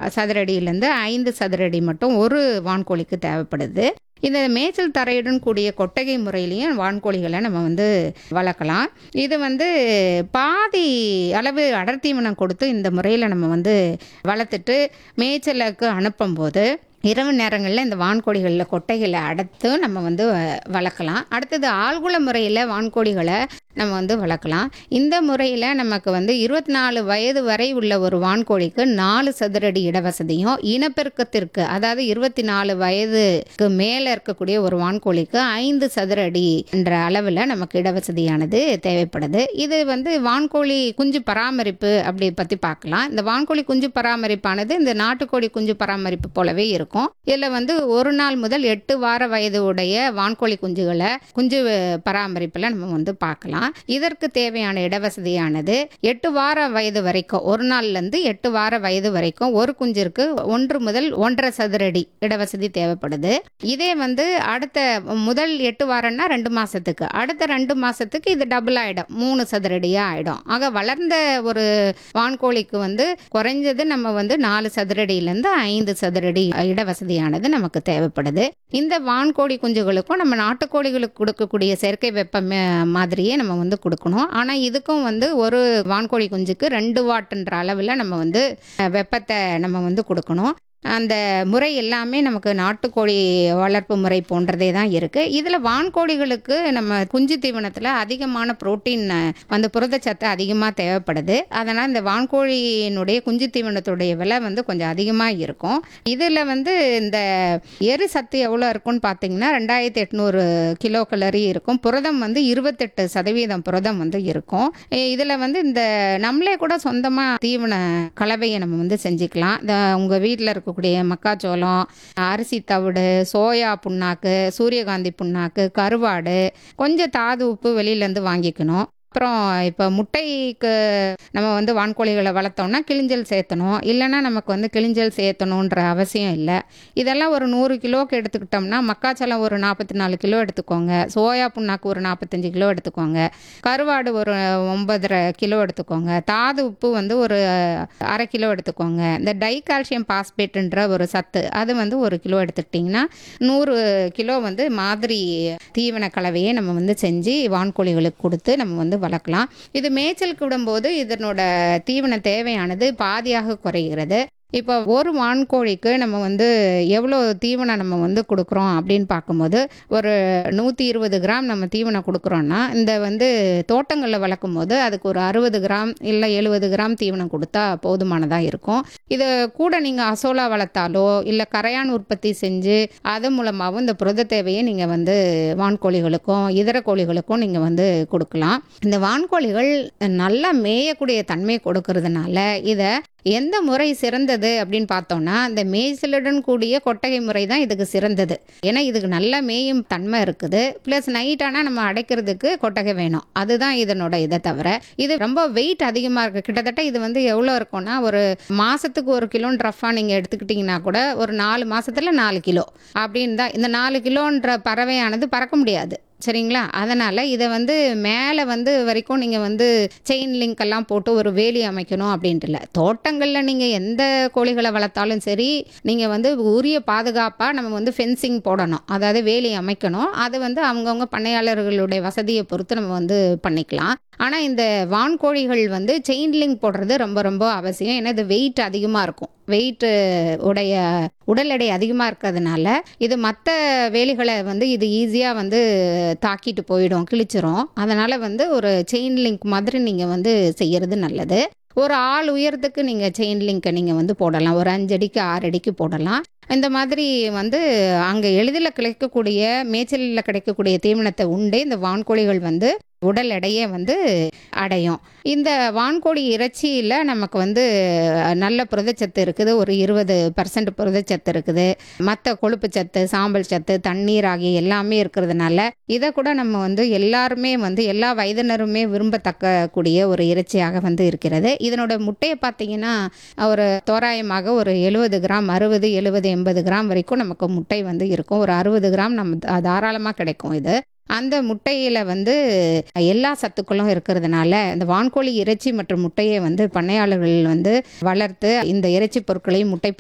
சதுரடியிலேருந்து ஐந்து சதுரடி மட்டும் ஒரு வான்கோழிக்கு தேவைப்படுது இந்த மேய்ச்சல் தரையுடன் கூடிய கொட்டகை முறையிலையும் வான்கோழிகளை நம்ம வந்து வளர்க்கலாம் இது வந்து பாதி அளவு அடர்த்தீவனம் கொடுத்து இந்த முறையில் நம்ம வந்து வளர்த்துட்டு மேய்ச்சலுக்கு அனுப்பும்போது இரவு நேரங்களில் இந்த வான்கோழிகளில் கொட்டைகளை அடைத்து நம்ம வந்து வ- வளர்க்கலாம் அடுத்தது ஆழ்குள முறையில் வான்கோழிகளை நம்ம வந்து வளர்க்கலாம் இந்த முறையில் நமக்கு வந்து இருபத்தி நாலு வயது வரை உள்ள ஒரு வான்கோழிக்கு நாலு சதுரடி இடவசதியும் இனப்பெருக்கத்திற்கு அதாவது இருபத்தி நாலு வயதுக்கு மேலே இருக்கக்கூடிய ஒரு வான்கோழிக்கு ஐந்து சதுரடி என்ற அளவில் நமக்கு இடவசதியானது தேவைப்படுது இது வந்து வான்கோழி குஞ்சு பராமரிப்பு அப்படி பற்றி பார்க்கலாம் இந்த வான்கோழி குஞ்சு பராமரிப்பானது இந்த நாட்டுக்கோழி குஞ்சு பராமரிப்பு போலவே இருக்கும் இதில் வந்து ஒரு நாள் முதல் எட்டு வார வயது உடைய வான்கோழி குஞ்சுகளை குஞ்சு பராமரிப்பில் நம்ம வந்து பார்க்கலாம் இதற்கு தேவையான இடவசதியானது எட்டு வார வயது வரைக்கும் ஒரு நாள்லேருந்து எட்டு வார வயது வரைக்கும் ஒரு குஞ்சிற்கு ஒன்று முதல் ஒன்றரை சதுரடி இடவசதி தேவைப்படுது இதே வந்து அடுத்த முதல் எட்டு வாரம்னா ரெண்டு மாசத்துக்கு அடுத்த ரெண்டு மாசத்துக்கு இது டபுள் ஆயிடும் மூணு சதுரடியா ஆயிடும் ஆக வளர்ந்த ஒரு வான்கோழிக்கு வந்து குறைஞ்சது நம்ம வந்து நாலு சதுரடியிலேருந்து ஐந்து சதுரடி இடவசதியானது நமக்கு தேவைப்படுது இந்த வான்கோழி குஞ்சுகளுக்கும் நம்ம நாட்டுக்கோழிகளுக்கு கொடுக்கக்கூடிய செயற்கை வெப்பம் அஹ், மாதிரியே நம்ம வந்து கொடுக்கணும் ஆனால் இதுக்கும் வந்து ஒரு வான்கோழி குஞ்சுக்கு ரெண்டு வாட்டுன்ற அளவில் நம்ம வந்து அஹ், வெப்பத்தை நம்ம வந்து கொடுக்கணும் அந்த முறை எல்லாமே நமக்கு நாட்டுக்கோழி வளர்ப்பு முறை போன்றதே தான் இருக்குது இதில் வான்கோழிகளுக்கு நம்ம குஞ்சு தீவனத்தில் அதிகமான புரோட்டீன் வந்து புரதச்சத்து அதிகமாக தேவைப்படுது அதனால் இந்த வான்கோழியினுடைய குஞ்சு தீவனத்துடைய விலை வந்து கொஞ்சம் அதிகமாக இருக்கும் இதில் வந்து இந்த எரு சத்து எவ்வளோ இருக்கும்னு பார்த்தீங்கன்னா ரெண்டாயிரத்தி எட்நூறு கிலோ கலரி இருக்கும் புரதம் வந்து இருபத்தெட்டு சதவீதம் புரதம் வந்து இருக்கும் இதில் வந்து இந்த நம்மளே கூட சொந்தமாக தீவன கலவையை நம்ம வந்து செஞ்சுக்கலாம் இந்த உங்கள் வீட்டில் இருக்கக்கூடிய மக்காச்சோளம் அரிசி தவிடு சோயா புண்ணாக்கு சூரியகாந்தி புண்ணாக்கு கருவாடு கொஞ்சம் தாது உப்பு வெளியிலேருந்து வாங்கிக்கணும் அப்புறம் இப்போ முட்டைக்கு நம்ம வந்து வான்கோழிகளை வளர்த்தோம்னா கிளிஞ்சல் சேர்த்தணும் இல்லைன்னா நமக்கு வந்து கிளிஞ்சல் சேர்த்தணுன்ற அவசியம் இல்லை இதெல்லாம் ஒரு நூறு கிலோக்கு எடுத்துக்கிட்டோம்னா மக்காச்சோளம் ஒரு நாற்பத்தி நாலு கிலோ எடுத்துக்கோங்க சோயா புண்ணாக்கு ஒரு நாற்பத்தஞ்சு கிலோ எடுத்துக்கோங்க கருவாடு ஒரு ஒன்பதரை கிலோ எடுத்துக்கோங்க தாது உப்பு வந்து ஒரு அரை கிலோ எடுத்துக்கோங்க இந்த டை கால்சியம் பாஸ்பேட்டுன்ற ஒரு சத்து அது வந்து ஒரு கிலோ எடுத்துக்கிட்டிங்கன்னா நூறு கிலோ வந்து மாதிரி தீவன கலவையை நம்ம வந்து செஞ்சு வான்கோழிகளுக்கு கொடுத்து நம்ம வந்து வளர்க்கலாம் இது மேய்ச்சலுக்கு விடும்போது இதனோட தீவன தேவையானது பாதியாக குறைகிறது இப்போ ஒரு வான்கோழிக்கு நம்ம வந்து எவ்வளோ தீவனம் நம்ம வந்து கொடுக்குறோம் அப்படின்னு பார்க்கும்போது ஒரு நூற்றி இருபது கிராம் நம்ம தீவனம் கொடுக்குறோன்னா இந்த வந்து தோட்டங்களில் வளர்க்கும் போது அதுக்கு ஒரு அறுபது கிராம் இல்லை எழுபது கிராம் தீவனம் கொடுத்தா போதுமானதாக இருக்கும் இதை கூட நீங்கள் அசோலா வளர்த்தாலோ இல்லை கரையான் உற்பத்தி செஞ்சு அது மூலமாகவும் இந்த புரத தேவையை நீங்கள் வந்து வான்கோழிகளுக்கும் இதர கோழிகளுக்கும் நீங்கள் வந்து கொடுக்கலாம் இந்த வான்கோழிகள் நல்லா மேயக்கூடிய தன்மை கொடுக்கறதுனால இதை எந்த முறை சிறந்தது அப்படின்னு பார்த்தோம்னா இந்த மேய்ச்சலுடன் கூடிய கொட்டகை முறை தான் இதுக்கு சிறந்தது ஏன்னா இதுக்கு நல்ல மேயும் தன்மை இருக்குது ப்ளஸ் நைட் ஆனால் நம்ம அடைக்கிறதுக்கு கொட்டகை வேணும் அதுதான் இதனோட இதை தவிர இது ரொம்ப வெயிட் அதிகமாக இருக்குது கிட்டத்தட்ட இது வந்து எவ்வளோ இருக்கும்னா ஒரு மாதத்துக்கு ஒரு கிலோன்னு ரஃபாக நீங்கள் எடுத்துக்கிட்டிங்கன்னா கூட ஒரு நாலு மாசத்துல நாலு கிலோ அப்படின்னு தான் இந்த நாலு கிலோன்ற பறவையானது பறக்க முடியாது சரிங்களா அதனால் இதை வந்து மேலே வந்து வரைக்கும் நீங்கள் வந்து செயின் லிங்க் எல்லாம் போட்டு ஒரு வேலி அமைக்கணும் அப்படின்ட்டு இல்லை தோட்டங்களில் நீங்கள் எந்த கோழிகளை வளர்த்தாலும் சரி நீங்கள் வந்து உரிய பாதுகாப்பாக நம்ம வந்து ஃபென்சிங் போடணும் அதாவது வேலி அமைக்கணும் அது வந்து அவங்கவுங்க பண்ணையாளர்களுடைய வசதியை பொறுத்து நம்ம வந்து பண்ணிக்கலாம் ஆனால் இந்த வான்கோழிகள் வந்து செயின் லிங்க் போடுறது ரொம்ப ரொம்ப அவசியம் ஏன்னா இது வெயிட் அதிகமாக இருக்கும் வெயிட்டு உடைய உடல் எடை அதிகமாக இருக்கிறதுனால இது மற்ற வேலிகளை வந்து இது ஈஸியாக வந்து தாக்கிட்டு போயிடும் கிழிச்சிரும் அதனால் வந்து ஒரு செயின் லிங்க் மாதிரி நீங்கள் வந்து செய்கிறது நல்லது ஒரு ஆள் உயரத்துக்கு நீங்கள் செயின் லிங்கை நீங்கள் வந்து போடலாம் ஒரு அஞ்சு அடிக்கு ஆறு அடிக்கு போடலாம் இந்த மாதிரி வந்து அங்கே எளிதில் கிடைக்கக்கூடிய மேய்ச்சலில் கிடைக்கக்கூடிய தீவனத்தை உண்டு இந்த வான்கோழிகள் வந்து உடல் எடையை வந்து அடையும் இந்த வான்கோழி இறைச்சியில் நமக்கு வந்து நல்ல புரதச்சத்து இருக்குது ஒரு இருபது பர்சன்ட் புரதச்சத்து இருக்குது மற்ற கொழுப்பு சத்து சாம்பல் சத்து தண்ணீர் ஆகிய எல்லாமே இருக்கிறதுனால இதை கூட நம்ம வந்து எல்லாருமே வந்து எல்லா வயதினருமே விரும்பத்தக்க கூடிய ஒரு இறைச்சியாக வந்து இருக்கிறது இதனோட முட்டையை பார்த்தீங்கன்னா ஒரு தோராயமாக ஒரு எழுபது கிராம் அறுபது எழுபது எண்பது கிராம் வரைக்கும் நமக்கு முட்டை வந்து இருக்கும் ஒரு அறுபது கிராம் நம்ம தா- தாராளமாக கிடைக்கும் இது அந்த முட்டையில் வந்து எல்லா சத்துக்களும் இருக்கிறதுனால இந்த வான்கோழி இறைச்சி மற்றும் முட்டையை வந்து பண்ணையாளர்கள் வந்து வளர்த்து இந்த இறைச்சி பொருட்களையும் முட்டை